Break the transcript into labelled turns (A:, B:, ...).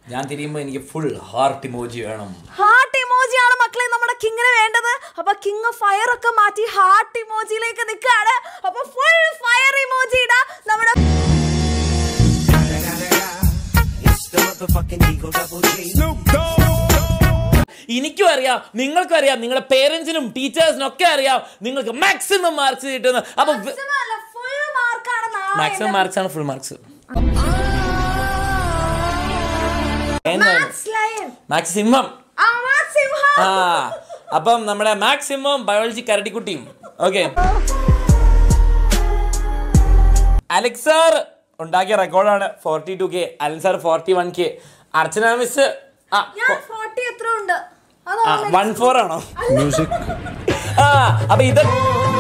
A: ഞാൻ തിരിയുമ്പോ എനിക്ക് ഫുൾ ഹാർട്ട് ഇമോജി വേണം
B: ഹാർട്ട് ഇമോജി ആണ് മക്കളെ നമ്മുടെ കിങ്ങിന് വേണ്ടത് അപ്പൊ കിങ് ഫയർ ഒക്കെ മാറ്റി ഹാർട്ട് ഇമോജിയിലേക്ക് നിൽക്കുകയാണ് അപ്പൊ ഫുൾ ഫയർ ഇമോജി ഇടാ നമ്മുടെ
A: എനിക്കും അറിയാം നിങ്ങൾക്കും അറിയാം നിങ്ങളുടെ പേരൻസിനും ടീച്ചേഴ്സിനും ഒക്കെ അറിയാം നിങ്ങൾക്ക് മാക്സിമം മാർക്സ് കിട്ടുന്നത് അപ്പൊ
B: ഫുൾ മാർക്കാണ്
A: മാക്സിമം മാർക്സ് ആണ് ഫുൾ മാർക്സ് മാക്സിമം ആ അപ്പം നമ്മുടെ മാക്സിമം ബയോളജി കരടിക്കുട്ടിയും ഓക്കെ അലക്സാർ ഉണ്ടാക്കിയ റെക്കോർഡാണ് forty two K Alan sir forty one K Archana miss ആ
B: ഞാൻ ഫോർട്ടി എത്ര ഉണ്ട് അത്
A: വൺ ഫോർ ആണോ ആ അപ്പൊ ഇത്